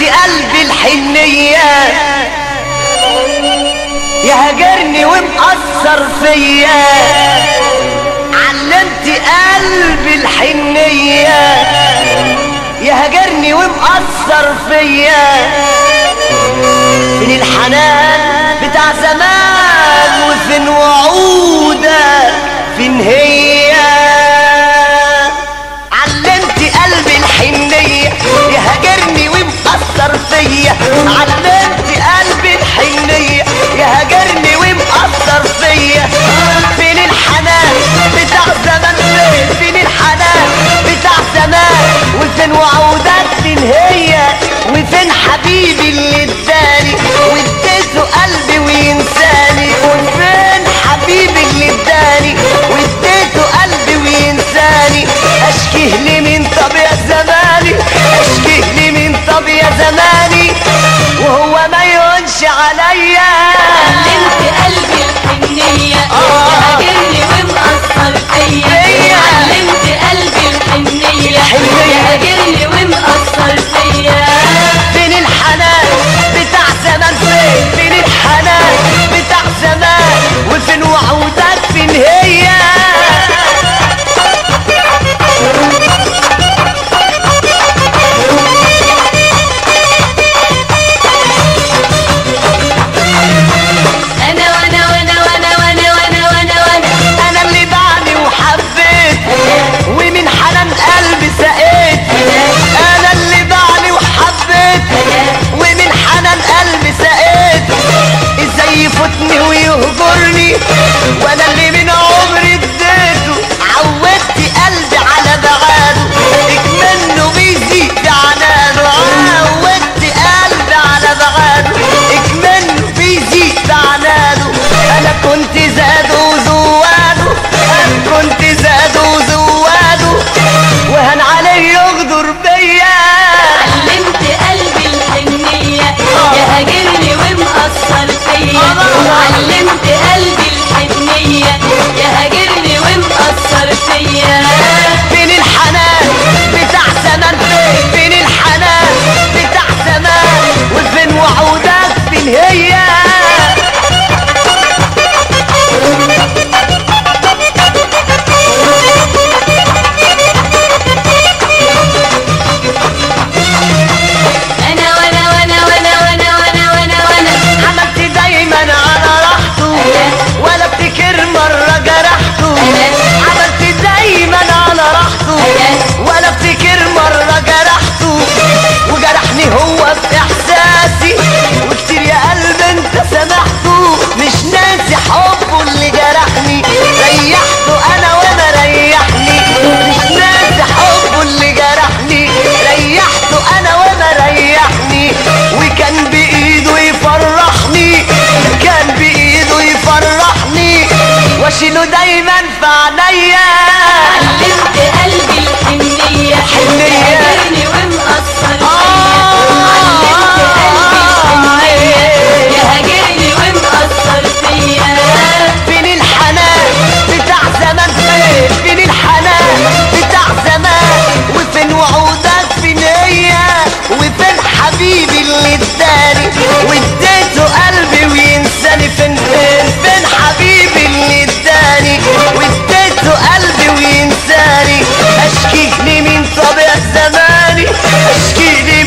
قلبي الحنية يهجرني ومأثر فيا علمت قلبي الحنية يهجرني ومأثر فيا فين الحنان بتاع زمان وفين وعودك فين هي علمت قلبي الحنية يهجرني ومأثر فيا علمت قلبي الحنية يهجرني ومأثر فيا فين الحنان بتاع زمان فين فين الحنان بتاع زمان وفين وعودك فين هي وفين حبيبي اللي اداني واديته قلبي وينساني وفين حبيبي اللي اداني واديته قلبي وينساني اشكيه لي من طب يا زماني اشكيه لي من طب يا زماني وهو ما يهونش عليا علمت قلبي الحنية آه. يهاجرني ومأثر فيا فيا. علمت قلبي الحنية الحنية. يهاجرني ومأثر فيا فين الحنان بتاع زمان فين فين الحنان بتاع زمان وفين وعودك فين هي أنا وأنا وأنا وأنا وأنا وأنا وأنا وأنا انا اللي دعني وحبيت ومن حنان قلبي سقيت انا اللي دعني وحبيت ومن حنان قلبي سقيت ازاي يفوتني ويهجرني وانا اللي من عمري اديته عودت قلبي على بعاده اكمنه بيزيد عناده عودت قلبي على بعاده اكمنه بيزيد عناده انا كنت زاد وزواده انا كنت زاد وزواده وهن عليه يغدر بيا علمت قلبي الحنية يهاجرني ومأثر فيا آه. علمت قلبي الحنية يهاجرني ومأثر فيا فين الحنان بتاع زمان فين فين الحنان بتاع زمان وفين وعودك فين هي أنا وأنا وأنا وأنا وأنا وأنا وأنا وأنا عملت دايما على راحته ولا افتكر مرة جرحته عملت دايما على راحته ولا افتكر مرة جرحته وجرحني هو في احساسي وكتير يا قلب انت سامحته مش ناسي حبه اللي جرحني ريحته انا وانا ريحني مش ناسي حبه اللي جرحني ريحته انا وانا ريحني وكان بايده يفرحني كان بايده يفرحني واشيله دايما في عينيا علمت قلبي الحنية حنية. يهاجرني ومأثر آه. فيا علمت قلبي الحنية يهاجرني ومأثر فيا فين الحنان بتاع زمان فين فين الحنان بتاع زمان وفين وعودك فين هي وفين حبيبي اللي اداني واديته قلبي وينساني فين فين فين حبيبي اللي اداني واديته قلبي وينساني اشكي لي من طبيعة زماني اشكي لي